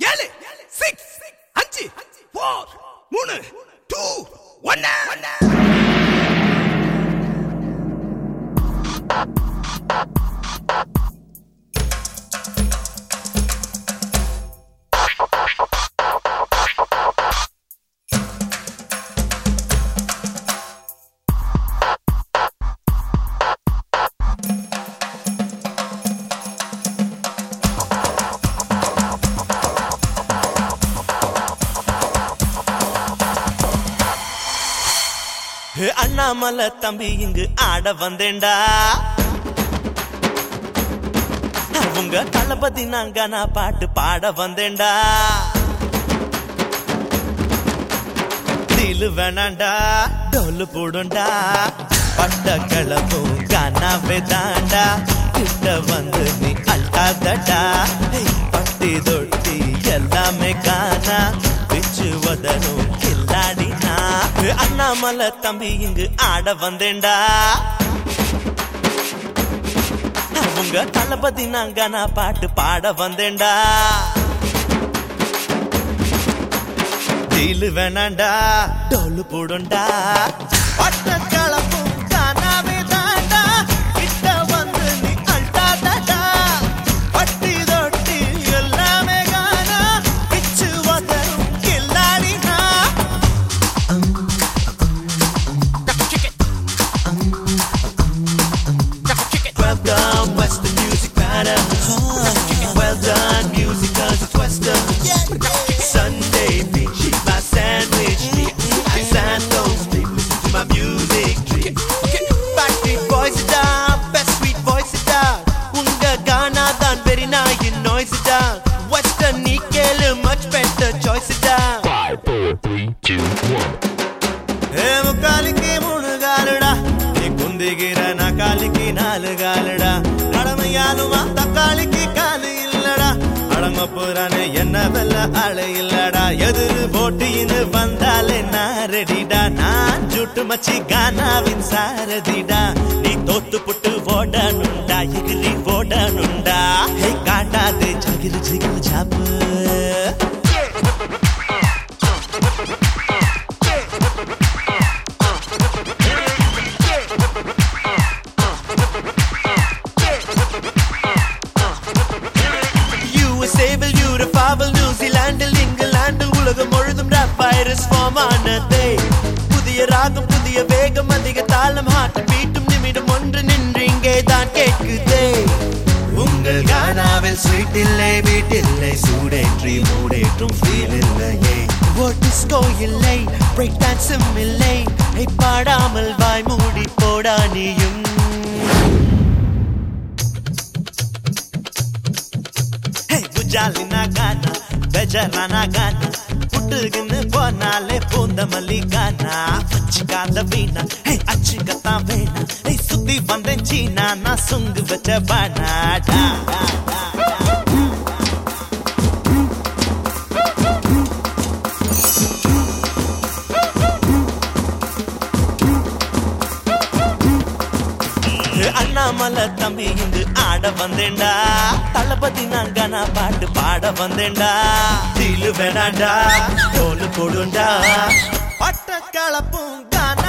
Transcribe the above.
ஏழு சிக்ஸ் அஞ்சு ஃபோர் மூணு டூ ஒன்னு அண்ணாமலை தம்பி இங்கு ஆட வந்தேன்டா உங்க தளபதி நாங்க நான் பாட்டு பாட வந்தேன்டா தீலு வேணாண்டா டோலு போடுண்டா பட்ட கிளம்பும் கானாவே தாண்டா கிட்ட வந்து நீ அல்டாதடா பட்டி தொட்டி எல்லாமே காணா பிச்சு வதனும் கில்லாடினா அண்ணாமலை தம்பி இங்கு ஆட வந்தேன்டா உங்க தளபதி நாங்க நான் பாட்டு பாட வந்தேன்டா டீலு வேணாண்டா டோலு போடுண்டா பட்ட கலப்பும் காணாவே தாண்டா கிட்ட வந்து நீ அல்டாதடா பட்டி தொட்டி எல்லாமே காணா பிச்சு வதரும் கில்லாடினா Well done, Western music matter. Well done, music cause it's Western. Sunday, bitch, eat my sandwich. I sign those listen to my music. Backbeat voice it down, best sweet voice it down. உங்க கானா தான் very nice in noise it down. Western நீ கேளு much better choice it down. Five, four, three, two, one. ஏ முக்காலிக்கு மூணு காலுடா நீ குந்திகிற நக்காலிக்கு நாலு காலுடா கடமையாலுமா தக்காளிக்கு காலு இல்லடா அடங்க போறானே என்ன வெல்ல ஆளு இல்லடா எதிரு போட்டின்னு வந்தாலே நான் ரெடிடா நான் ஜுட்டு மச்சி கானாவின் சாரதிடா நீ தோத்து புட்டு ஓடணுண்டா எகிரி ஓடணுண்டா ஹே காட்டாதே ஜகிரு ஜிகிரு ஜாப்பு USA வில் யூரோப்பாவில் நியூசிலாண்டில் இங்கிலாந்தில் உலகம் முழுதும் ரேப் வைரஸ் ஃபார்ம் ஆனதே புதிய ராகம் புதிய வேகம் அதிக தாளம் ஹார்ட் பீட்டும் நிமிடம் ஒன்று நின்று இங்கே தான் கேட்குதே உங்கள் கானாவில் ஸ்வீட் இல்லை வீட்டில்லை சூடேற்றி மூடேற்றும் ஃபீல் இல்லையே ஒரு டிஸ்கோ இல்லை பிரேக் டான்ஸும் இல்லை ஐ, பாடாமல் வாய் மூடி போடா நீயும் ஹே, குஜாலினா கானா பெஜரானா கானா புட்டுக்குன்னு போனாலே பூந்த மல்லிகானா வச்சுக்காத வீணா ஹே அச்சுக்கத்தான் வேணா ஹே சுத்தி வந்தேன் சீனா நான் சுங்கு வச்ச பானாடா அண்ணாமலை தம்பி இங்கு ஆட வந்தேன்டா தளபதி நாங்க நான் பாட்டு பாட வந்தேன்டா தீலு வேணாண்டா தோலு போடுண்டா பட்ட கலப்பும் கான